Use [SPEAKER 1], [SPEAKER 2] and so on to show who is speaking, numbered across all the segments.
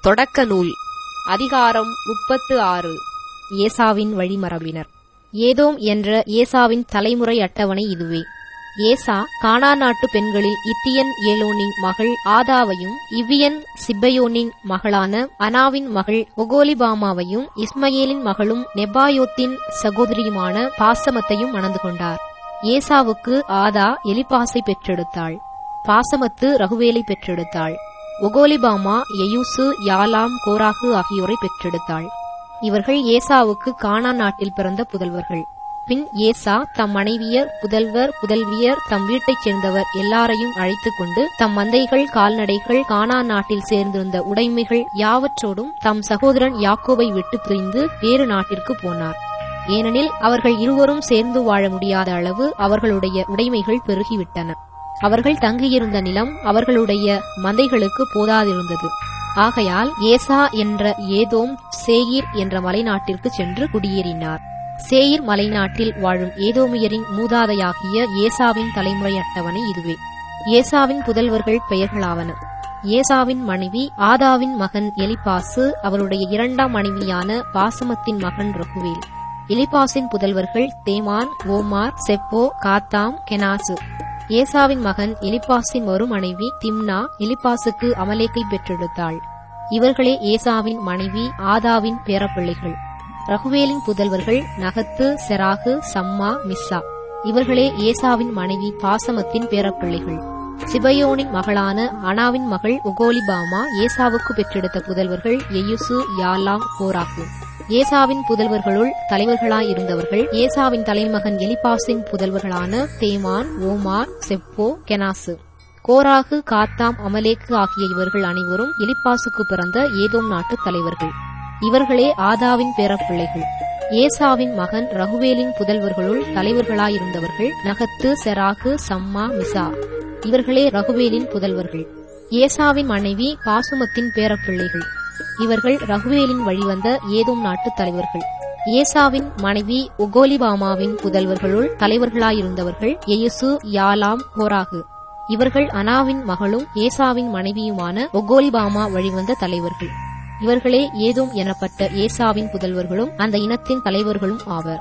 [SPEAKER 1] தொடக்க நூல் அதிகாரம் முப்பத்து ஆறு ஏசாவின் வழிமரபினர் ஏதோம் என்ற ஏசாவின் தலைமுறை அட்டவணை இதுவே ஏசா கானா நாட்டு பெண்களில் இத்தியன் ஏலோனின் மகள் ஆதாவையும் இவ்வியன் சிப்பயோனின் மகளான அனாவின் மகள் ஒகோலிபாமாவையும் இஸ்மயேலின் மகளும் நெபாயோத்தின் சகோதரியுமான பாசமத்தையும் மணந்து கொண்டார் ஏசாவுக்கு ஆதா எலிபாசை பெற்றெடுத்தாள் பாசமத்து ரகுவேலை பெற்றெடுத்தாள் ஒகோலிபாமா எயூசு யாலாம் கோராகு ஆகியோரை பெற்றெடுத்தாள் இவர்கள் ஏசாவுக்கு கானா நாட்டில் பிறந்த புதல்வர்கள் பின் ஏசா தம் மனைவியர் புதல்வர் புதல்வியர் தம் வீட்டைச் சேர்ந்தவர் எல்லாரையும் அழைத்துக் கொண்டு தம் மந்தைகள் கால்நடைகள் கானா நாட்டில் சேர்ந்திருந்த உடைமைகள் யாவற்றோடும் தம் சகோதரன் யாக்கோபை விட்டு பிரிந்து வேறு நாட்டிற்கு போனார் ஏனெனில் அவர்கள் இருவரும் சேர்ந்து வாழ முடியாத அளவு அவர்களுடைய உடைமைகள் பெருகிவிட்டன அவர்கள் தங்கியிருந்த நிலம் அவர்களுடைய மந்தைகளுக்கு போதாதிருந்தது ஆகையால் ஏசா என்ற ஏதோம் சேயிர் என்ற மலைநாட்டிற்கு சென்று குடியேறினார் சேயிர் மலைநாட்டில் வாழும் ஏதோமியரின் மூதாதையாகிய ஏசாவின் தலைமுறை அட்டவணை இதுவே ஏசாவின் புதல்வர்கள் பெயர்களாவன ஏசாவின் மனைவி ஆதாவின் மகன் எலிபாசு அவருடைய இரண்டாம் மனைவியான பாசமத்தின் மகன் ரகுவேல் எலிபாசின் புதல்வர்கள் தேமான் ஓமார் செப்போ காத்தாம் கெனாசு ஏசாவின் மகன் எலிபாசின் ஒரு மனைவி திம்னா எலிபாசுக்கு அமலேக்கை பெற்றெடுத்தாள் இவர்களே ஏசாவின் மனைவி ஆதாவின் பேரப்பிள்ளைகள் ரகுவேலின் புதல்வர்கள் நகத்து செராகு சம்மா மிஸ்ஸா இவர்களே ஏசாவின் மனைவி பாசமத்தின் பேரப்பிள்ளைகள் சிபயோனின் மகளான அனாவின் மகள் ஒகோலிபாமா ஏசாவுக்கு பெற்றெடுத்த புதல்வர்கள் எயுசு யாலாம் கோராகு ஏசாவின் புதல்வர்களுள் தலைவர்களாயிருந்தவர்கள் ஏசாவின் தலைமகன் எலிபாசின் புதல்வர்களான தேமான் ஓமார் செப்போ கெனாசு கோராகு காத்தாம் அமலேக்கு ஆகிய இவர்கள் அனைவரும் எலிப்பாசுக்கு பிறந்த ஏதோம் நாட்டு தலைவர்கள் இவர்களே ஆதாவின் பேரப்பிள்ளைகள் ஏசாவின் மகன் ரகுவேலின் புதல்வர்களுள் தலைவர்களாயிருந்தவர்கள் நகத்து செராகு சம்மா மிசா இவர்களே ரகுவேலின் புதல்வர்கள் ஏசாவின் மனைவி பாசுமத்தின் பேரப்பிள்ளைகள் இவர்கள் ரகுவேலின் வழிவந்த ஏதோம் நாட்டு தலைவர்கள் ஏசாவின் மனைவி ஒகோலிபாமாவின் புதல்வர்களுள் தலைவர்களாயிருந்தவர்கள் எயுசு யாலாம் கோராகு இவர்கள் அனாவின் மகளும் ஏசாவின் மனைவியுமான ஒகோலிபாமா வழிவந்த தலைவர்கள் இவர்களே ஏதோம் எனப்பட்ட ஏசாவின் புதல்வர்களும் அந்த இனத்தின் தலைவர்களும் ஆவர்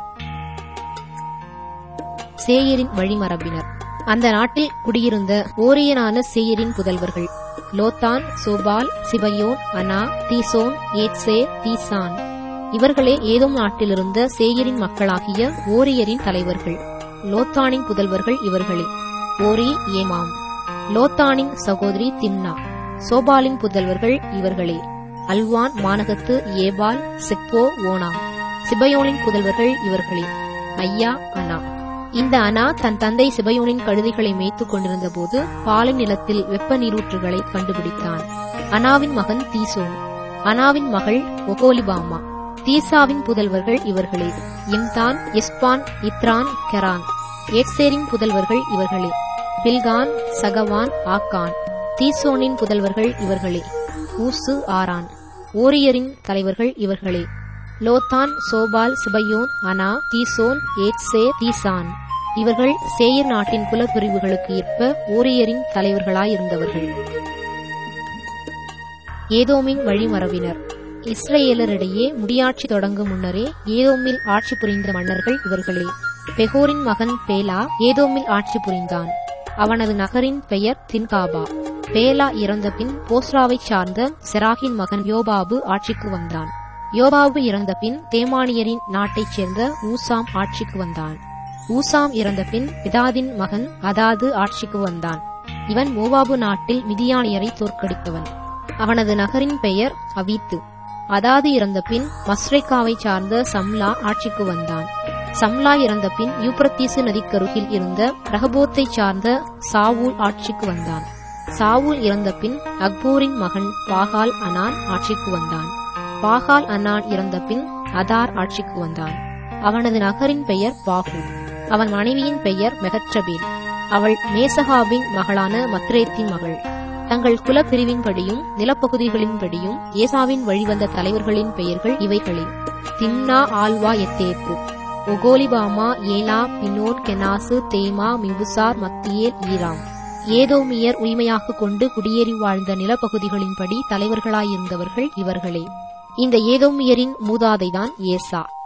[SPEAKER 1] சேயரின் வழிமரபினர் அந்த நாட்டில் குடியிருந்த ஓரியனான சேயரின் புதல்வர்கள் லோத்தான் சோபால் சிபயோன் அனா தீசோன் ஏத்சே தீசான் இவர்களே ஏதோம் நாட்டிலிருந்த சேயரின் மக்களாகிய ஓரியரின் தலைவர்கள் லோத்தானின் புதல்வர்கள் இவர்களே ஓரி ஏமாம் லோத்தானின் சகோதரி திம்னா சோபாலின் புதல்வர்கள் இவர்களே Alvan Manahath Ebal Shepho Onam சிபயோனின் புதல்வர்கள் இவர்களே ஐயா அனா இந்த அனா தன் தந்தை சிபயோனின் கழுதைகளை மேய்த்துக் கொண்டிருந்த போது பாலை நிலத்தில் வெப்ப நீரூற்றுகளை கண்டுபிடித்தான் அனாவின் மகன் தீசோன் அனாவின் மகள் ஒகோலிபாமா தீசாவின் புதல்வர்கள் இவர்களே இம்தான் இஸ்பான் இத்ரான் கெரான் ஏக்சேரின் புதல்வர்கள் இவர்களே பில்கான் சகவான் ஆக்கான் தீசோனின் புதல்வர்கள் இவர்களே ஊசு ஆரான் ஓரியரின் தலைவர்கள் இவர்களே லோத்தான் சோபால் சிபயோன் அனா தீசோன் ஏக்சே தீசான் இவர்கள் சேயர் நாட்டின் குலப்பிரிவுகளுக்கு ஏற்ப ஓரியரின் தலைவர்களாயிருந்தவர்கள் ஏதோமின் வழிமரபினர் இஸ்ரேலரிடையே முடியாட்சி தொடங்கும் முன்னரே ஏதோமில் ஆட்சி புரிந்த மன்னர்கள் இவர்களே பெகோரின் மகன் பேலா ஏதோமில் ஆட்சி புரிந்தான் அவனது நகரின் பெயர் தின்காபா பேலா இறந்த பின் போஸ்ராவைச் சார்ந்த செராகின் மகன் யோபாபு ஆட்சிக்கு வந்தான் யோபாபு இறந்த பின் தேமானியரின் நாட்டைச் சேர்ந்த ஊசாம் ஆட்சிக்கு வந்தான் ஊசாம் இறந்த பின் பிதாதின் மகன் அதாது ஆட்சிக்கு வந்தான் இவன் மோவாபு நாட்டில் மிதியானியரை தோற்கடித்தவன் அவனது நகரின் பெயர் அவித்து அதாது இறந்த பின் மஸ்ரேக்காவை சார்ந்த சம்லா ஆட்சிக்கு வந்தான் சம்லா இறந்த பின் யூப்ரத்தீசு நதிக்கருகில் இருந்த ரகபோத்தைச் சார்ந்த சாவூல் ஆட்சிக்கு வந்தான் சாவூல் இறந்த பின் அக்பூரின் மகன் பாகால் அனான் ஆட்சிக்கு வந்தான் பாகால் அன்னான் இறந்த பின் அதார் ஆட்சிக்கு வந்தான் அவனது நகரின் பெயர் பாகு அவன் மனைவியின் பெயர் மெகற்றபேல் அவள் மேசகாவின் மகளான மத்ரேத்தின் மகள் தங்கள் குலப்பிரிவின்படியும் நிலப்பகுதிகளின்படியும் ஏசாவின் வழிவந்த தலைவர்களின் பெயர்கள் இவைகளே திம்னா ஆல்வா எத்தேப்பு ஒகோலிபாமா ஏலா பினோர் கெனாசு தேமா மிபுசார் மத்தியேல் ஈராம் ஏதோமியர் உரிமையாக கொண்டு குடியேறி வாழ்ந்த நிலப்பகுதிகளின்படி தலைவர்களாயிருந்தவர்கள் இவர்களே இந்த ஏதோமியரின் மூதாதைதான் ஏசா